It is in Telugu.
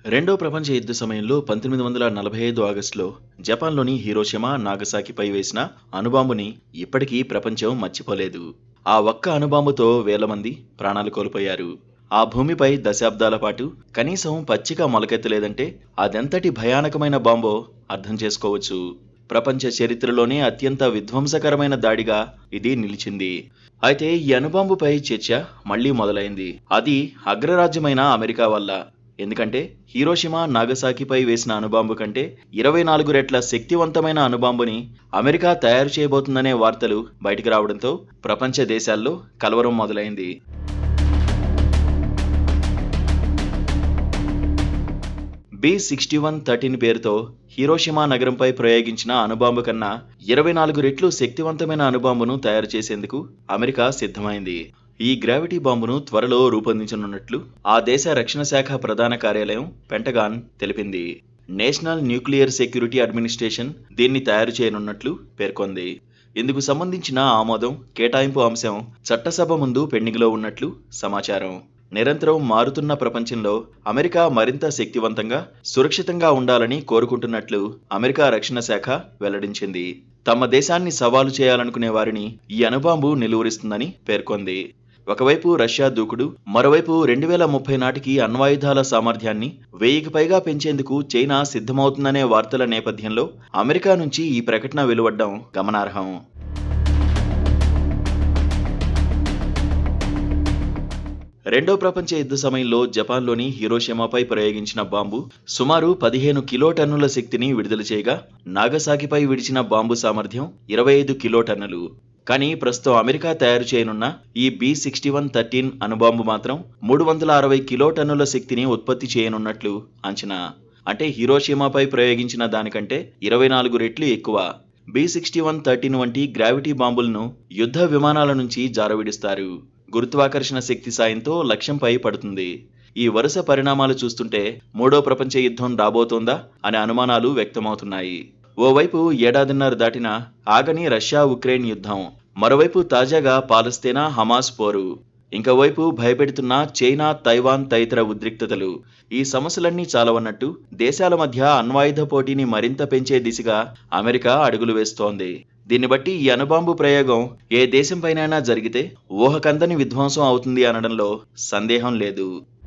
రెండో ప్రపంచ యుద్ధ సమయంలో పంతొమ్మిది వందల నలభై ఐదు ఆగస్టులో జపాన్లోని హీరోషిమా నాగసాకిపై వేసిన అణుబాంబుని ఇప్పటికీ ప్రపంచం మర్చిపోలేదు ఆ ఒక్క అణుబాంబుతో వేల మంది ప్రాణాలు కోల్పోయారు ఆ భూమిపై దశాబ్దాల పాటు కనీసం పచ్చిక మొలకెత్తలేదంటే అదెంతటి భయానకమైన బాంబో అర్థం చేసుకోవచ్చు ప్రపంచ చరిత్రలోనే అత్యంత విధ్వంసకరమైన దాడిగా ఇది నిలిచింది అయితే ఈ అణుబాంబుపై చర్చ మళ్లీ మొదలైంది అది అగ్రరాజ్యమైన అమెరికా వల్ల ఎందుకంటే హీరోషిమా నాగసాకిపై వేసిన అణుబాంబు కంటే ఇరవై నాలుగు రెట్ల శక్తివంతమైన అణుబాంబుని అమెరికా తయారు చేయబోతుందనే వార్తలు బయటకు రావడంతో ప్రపంచ దేశాల్లో కలవరం మొదలైంది బి సిక్స్టీ వన్ థర్టీన్ పేరుతో హీరోషిమా నగరంపై ప్రయోగించిన అణుబాంబు కన్నా ఇరవై నాలుగు రెట్లు శక్తివంతమైన అణుబాంబును తయారు చేసేందుకు అమెరికా సిద్ధమైంది ఈ గ్రావిటీ బాంబును త్వరలో రూపొందించనున్నట్లు ఆ దేశ రక్షణ శాఖ ప్రధాన కార్యాలయం పెంటగాన్ తెలిపింది నేషనల్ న్యూక్లియర్ సెక్యూరిటీ అడ్మినిస్ట్రేషన్ దీన్ని తయారు చేయనున్నట్లు పేర్కొంది ఇందుకు సంబంధించిన ఆమోదం కేటాయింపు అంశం చట్టసభ ముందు పెండింగ్లో ఉన్నట్లు సమాచారం నిరంతరం మారుతున్న ప్రపంచంలో అమెరికా మరింత శక్తివంతంగా సురక్షితంగా ఉండాలని కోరుకుంటున్నట్లు అమెరికా రక్షణ శాఖ వెల్లడించింది తమ దేశాన్ని సవాలు చేయాలనుకునే వారిని ఈ అణుబాంబు నిలువరిస్తుందని పేర్కొంది ఒకవైపు రష్యా దూకుడు మరోవైపు రెండు వేల ముప్పై నాటికి అణ్వాయుధాల సామర్థ్యాన్ని వెయ్యికి పైగా పెంచేందుకు చైనా సిద్ధమవుతుందనే వార్తల నేపథ్యంలో అమెరికా నుంచి ఈ ప్రకటన వెలువడ్డం గమనార్హం రెండో ప్రపంచ యుద్ధ సమయంలో జపాన్లోని హీరోషిమాపై ప్రయోగించిన బాంబు సుమారు పదిహేను కిలో టన్నుల శక్తిని విడుదల చేయగా నాగసాకిపై విడిచిన బాంబు సామర్థ్యం ఇరవై ఐదు కిలో టన్నులు కానీ ప్రస్తుతం అమెరికా తయారు చేయనున్న ఈ బి సిక్స్టీ వన్ థర్టీన్ అణుబాంబు మాత్రం మూడు వందల అరవై కిలో టన్నుల శక్తిని ఉత్పత్తి చేయనున్నట్లు అంచనా అంటే హీరోషిమాపై ప్రయోగించిన దానికంటే ఇరవై నాలుగు రెట్లు ఎక్కువ బి సిక్స్టీ వన్ థర్టీన్ వంటి గ్రావిటీ బాంబులను యుద్ధ విమానాల నుంచి జారవిడుస్తారు గురుత్వాకర్షణ శక్తి సాయంతో లక్ష్యంపై పడుతుంది ఈ వరుస పరిణామాలు చూస్తుంటే మూడో ప్రపంచ యుద్ధం రాబోతోందా అనే అనుమానాలు వ్యక్తమవుతున్నాయి ఓవైపు ఏడాదిన్నర దాటిన ఆగని రష్యా ఉక్రెయిన్ యుద్ధం మరోవైపు తాజాగా పాలస్తీనా హమాస్ పోరు ఇంకోవైపు భయపెడుతున్న చైనా తైవాన్ తదితర ఉద్రిక్తతలు ఈ సమస్యలన్నీ చాలవన్నట్టు దేశాల మధ్య అణ్వాయుధ పోటీని మరింత పెంచే దిశగా అమెరికా అడుగులు వేస్తోంది దీన్ని బట్టి ఈ అణుబాంబు ప్రయోగం ఏ దేశంపైనైనా జరిగితే ఊహకందని విధ్వంసం అవుతుంది అనడంలో సందేహం లేదు